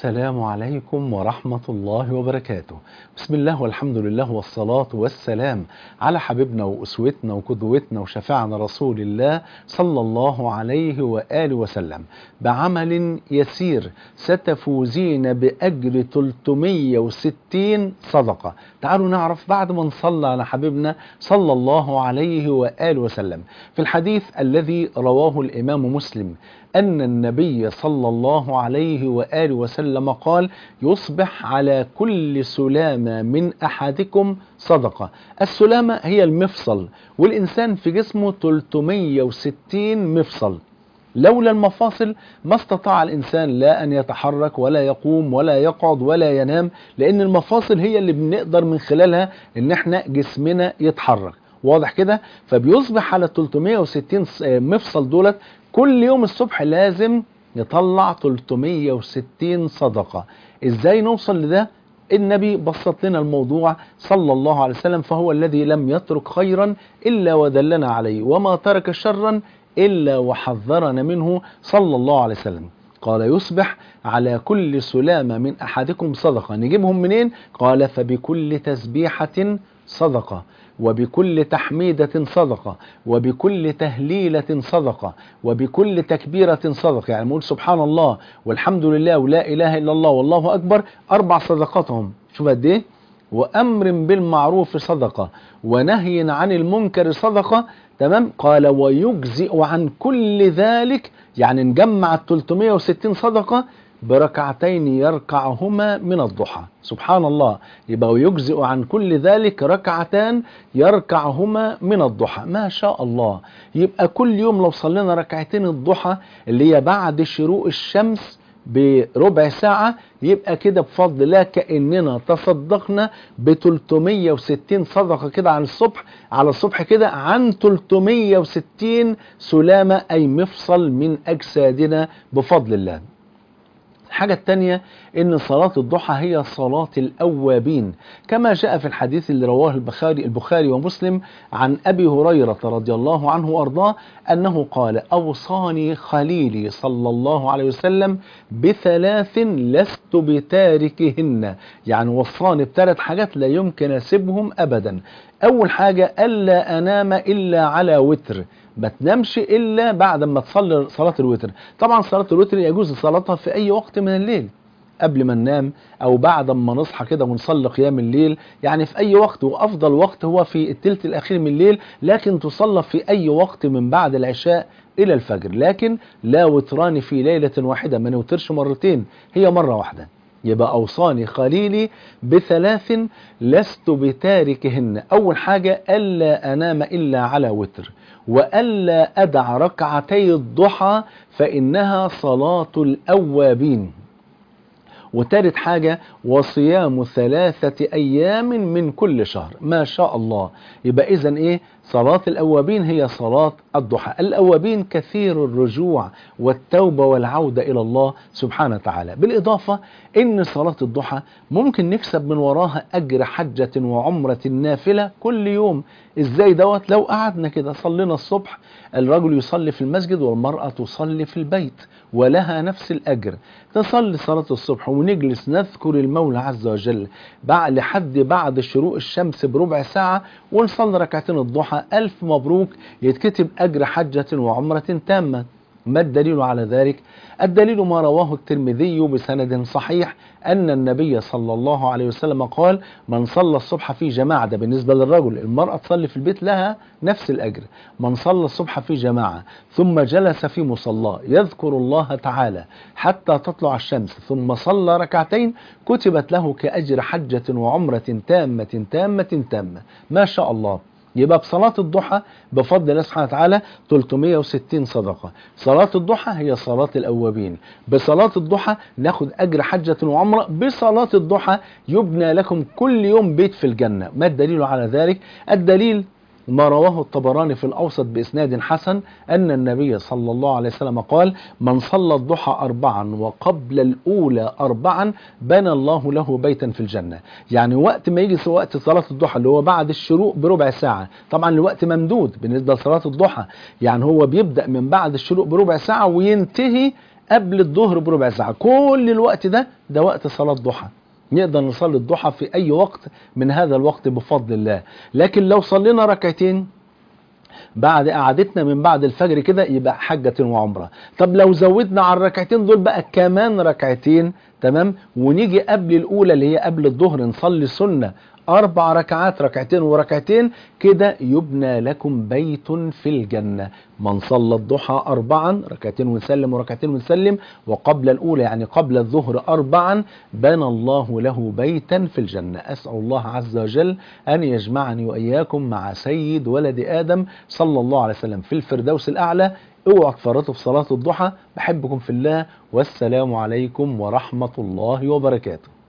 السلام عليكم ورحمة الله وبركاته بسم الله والحمد لله والصلاة والسلام على حبيبنا وأسوتنا وقدوتنا وشفاعنا رسول الله صلى الله عليه وآله وسلم بعمل يسير ستفوزين بأجر 360 صدقة تعالوا نعرف بعد ما نصلى على حبيبنا صلى الله عليه وآله وسلم في الحديث الذي رواه الإمام مسلم أن النبي صلى الله عليه وآله وسلم قال يصبح على كل سلامة من أحدكم صدقة السلامة هي المفصل والإنسان في جسمه 360 مفصل لولا المفاصل ما استطاع الإنسان لا أن يتحرك ولا يقوم ولا يقعد ولا ينام لأن المفاصل هي اللي بنقدر من خلالها إن احنا جسمنا يتحرك واضح كده فبيصبح على 360 مفصل دولت كل يوم الصبح لازم يطلع 360 صدقة ازاي نوصل لده النبي بسط لنا الموضوع صلى الله عليه وسلم فهو الذي لم يترك خيرا إلا ودلنا عليه وما ترك شرا إلا وحذرنا منه صلى الله عليه وسلم قال يصبح على كل سلامة من أحدكم صدقة نجيبهم منين قال فبكل تسبيحة صدقة وبكل تحميدة صدقة وبكل تهليلة صدقة وبكل تكبيرة صدقة يعني نقول سبحان الله والحمد لله ولا إله إلا الله والله أكبر أربع صدقاتهم شوف قد إيه وأمر بالمعروف صدقة ونهي عن المنكر صدقة تمام قال ويجزئ عن كل ذلك يعني نجمع ال 360 صدقة بركعتين يركعهما من الضحى سبحان الله يبقى ويجزئ عن كل ذلك ركعتان يركعهما من الضحى ما شاء الله يبقى كل يوم لو صلينا ركعتين الضحى اللي هي بعد شروق الشمس بربع ساعة يبقى كده بفضل الله كأننا تصدقنا ب 360 صدقة كده عن الصبح على الصبح كده عن 360 سلامة أي مفصل من أجسادنا بفضل الله الحاجة الثانية ان صلاة الضحى هي صلاة الاوابين كما جاء في الحديث اللي رواه البخاري, البخاري ومسلم عن ابي هريرة رضي الله عنه وارضاه انه قال اوصاني خليلي صلى الله عليه وسلم بثلاث لست بتاركهن يعني وصاني بثلاث حاجات لا يمكن اسيبهم ابدا اول حاجة الا انام الا على وتر ما تنامش الا بعد ما تصلي صلاه الوتر طبعا صلاه الوتر يجوز صلاتها في اي وقت من الليل قبل ما ننام او بعد ما نصحى كده ونصلي قيام الليل يعني في اي وقت وافضل وقت هو في الثلث الاخير من الليل لكن تصلى في اي وقت من بعد العشاء الى الفجر لكن لا وتران في ليله واحده ما نوترش مرتين هي مره واحده يبقى أوصاني خليلي بثلاث لست بتاركهن أول حاجة ألا أنام إلا على وتر وألا أدع ركعتي الضحى فإنها صلاة الأوابين وتالت حاجة وصيام ثلاثة أيام من كل شهر ما شاء الله يبقى إذن إيه صلاة الأوابين هي صلاة الضحى الأوابين كثير الرجوع والتوبة والعودة إلى الله سبحانه وتعالى بالإضافة إن صلاة الضحى ممكن نكسب من وراها أجر حجة وعمرة نافلة كل يوم إزاي دوت لو قعدنا كده صلينا الصبح الرجل يصلي في المسجد والمرأة تصلي في البيت ولها نفس الأجر تصلي صلاة الصبح ونجلس نذكر المولى عز وجل بعد لحد بعد شروق الشمس بربع ساعة ونصلي ركعتين الضحى ألف مبروك يتكتب أجر حجة وعمرة تامة ما الدليل على ذلك الدليل ما رواه الترمذي بسند صحيح أن النبي صلى الله عليه وسلم قال من صلى الصبح في جماعة ده بالنسبة للرجل المرأة تصلي في البيت لها نفس الأجر من صلى الصبح في جماعة ثم جلس في مصلاه يذكر الله تعالى حتى تطلع الشمس ثم صلى ركعتين كتبت له كأجر حجة وعمرة تامة تامة تامة ما شاء الله يبقى بصلاة الضحى بفضل الله سبحانه وتعالى 360 صدقة صلاة الضحى هي صلاة الأوابين بصلاة الضحى ناخد أجر حجة وعمرة بصلاة الضحى يبنى لكم كل يوم بيت في الجنة ما الدليل على ذلك الدليل ما رواه الطبراني في الأوسط بإسناد حسن أن النبي صلى الله عليه وسلم قال من صلى الضحى أربعا وقبل الأولى أربعا بنى الله له بيتا في الجنة يعني وقت ما يجي وقت صلاة الضحى اللي هو بعد الشروق بربع ساعة طبعا الوقت ممدود بالنسبة لصلاة الضحى يعني هو بيبدأ من بعد الشروق بربع ساعة وينتهي قبل الظهر بربع ساعة كل الوقت ده ده وقت صلاة ضحى نقدر نصلي الضحى في أي وقت من هذا الوقت بفضل الله لكن لو صلينا ركعتين بعد قعدتنا من بعد الفجر كده يبقى حجة وعمرة طب لو زودنا على الركعتين دول بقى كمان ركعتين تمام ونيجي قبل الأولى اللي هي قبل الظهر نصلي سنة أربع ركعات ركعتين وركعتين كده يبنى لكم بيت في الجنة من صلى الضحى أربعا ركعتين ونسلم وركعتين ونسلم وقبل الأولى يعني قبل الظهر أربعا بنى الله له بيتا في الجنة أسأل الله عز وجل أن يجمعني وإياكم مع سيد ولد آدم صلى الله عليه وسلم في الفردوس الأعلى اوعوا تفرطوا في صلاة الضحى بحبكم في الله والسلام عليكم ورحمة الله وبركاته